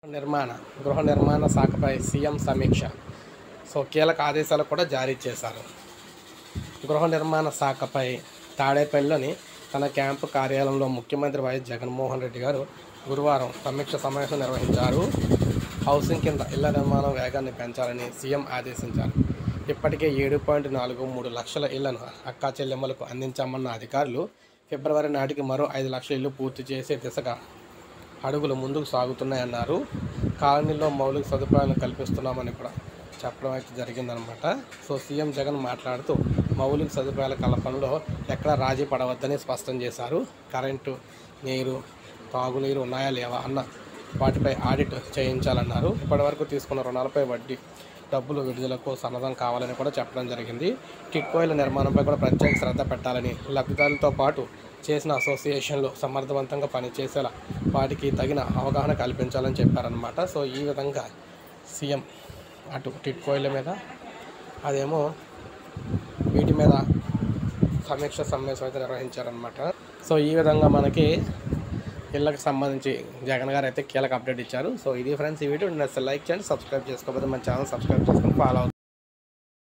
నిర్మాణ గృహ నిర్మాణ శాఖపై సీఎం సమీక్ష సో కీలక ఆదేశాలు కూడా జారీ చేశారు గృహ నిర్మాణ శాఖపై తాడేపల్లిలోని తన క్యాంపు కార్యాలయంలో ముఖ్యమంత్రి వైఎస్ జగన్మోహన్ రెడ్డి గారు గురువారం సమీక్ష సమావేశం నిర్వహించారు హౌసింగ్ కింద ఇళ్ల నిర్మాణం వేగాన్ని పెంచాలని సీఎం ఆదేశించారు ఇప్పటికే ఏడు పాయింట్ నాలుగు మూడు లక్షల ఇళ్లను అక్కా చెల్లెమ్మలకు అందించామన్న అధికారులు ఫిబ్రవరి నాటికి మరో ఐదు లక్షల ఇల్లు పూర్తి చేసే దిశగా అడుగులు ముందుకు సాగుతున్నాయన్నారు కాలనీలో మౌలిక సదుపాయాలను కల్పిస్తున్నామని కూడా చెప్పడం అయితే జరిగిందనమాట సో సీఎం జగన్ మాట్లాడుతూ మౌలిక సదుపాయాల కల్పనలో ఎక్కడ రాజీ పడవద్దని స్పష్టం చేశారు కరెంటు నీరు తాగునీరు ఉన్నాయా లేవా అన్న వాటిపై ఆడిట్ చేయించాలన్నారు ఇప్పటివరకు తీసుకున్న రుణాలపై వడ్డీ డబ్బులు విడుదలకు సన్నద్ధం కావాలని కూడా చెప్పడం జరిగింది టిట్కోయిల నిర్మాణంపై కూడా ప్రత్యేక శ్రద్ధ పెట్టాలని లబ్ధిదారులతో పాటు చేసిన అసోసియేషన్లు సమర్థవంతంగా పనిచేసేలా వాటికి తగిన అవగాహన కల్పించాలని చెప్పారనమాట సో ఈ విధంగా సీఎం అటు టిట్కోయిల మీద అదేమో వీటి మీద సమీక్ష సమావేశం అయితే నిర్వహించారనమాట సో ఈ విధంగా మనకి ఇళ్ళకి సంబంధించి జగన్ గారు అయితే కీలక అప్డేట్ ఇచ్చారు సో ఇది ఫ్రెండ్స్ ఈ వీడియో నచ్చితే లైక్ చేయండి సబ్స్క్రైబ్ చేసుకోకపోతే మన ఛానల్ సబ్స్క్రైబ్ చేసుకొని ఫాలో